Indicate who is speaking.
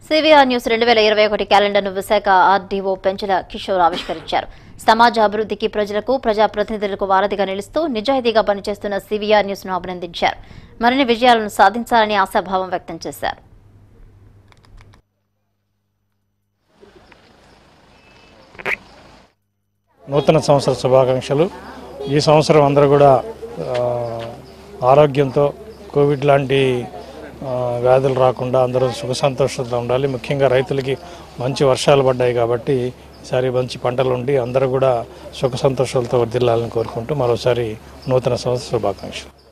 Speaker 1: CVR news రెండు వేల ఇరవై ఒకటి క్యాలెండర్ను విశాఖ ఆర్డీఓ పెంచల కిషోర్ ఆవిష్కరించారు సమాజ అభివృద్ధికి ప్రజలకు ప్రజాప్రతినిధులకు వారధిగా నిలుస్తూ నిజాయితీగా పనిచేస్తున్న సివిఆర్ న్యూస్ ను అభినందించారు మరిన్ని విజయాలను సాధించాలని ఆశాభావం వ్యక్తం చేశారు
Speaker 2: నూతన సంవత్సర శుభాకాంక్షలు ఈ సంవత్సరం అందరూ కూడా ఆ, ఆరోగ్యంతో కోవిడ్ లాంటి ఆ, వ్యాధులు రాకుండా అందరూ సుఖ సంతోషంతో ఉండాలి ముఖ్యంగా రైతులకి మంచి వర్షాలు పడ్డాయి కాబట్టి ఈసారి మంచి పంటలు ఉండి అందరూ కూడా సుఖ సంతోషాలతో వర్దిల్లాలని కోరుకుంటూ మరోసారి నూతన సంవత్సర శుభాకాంక్షలు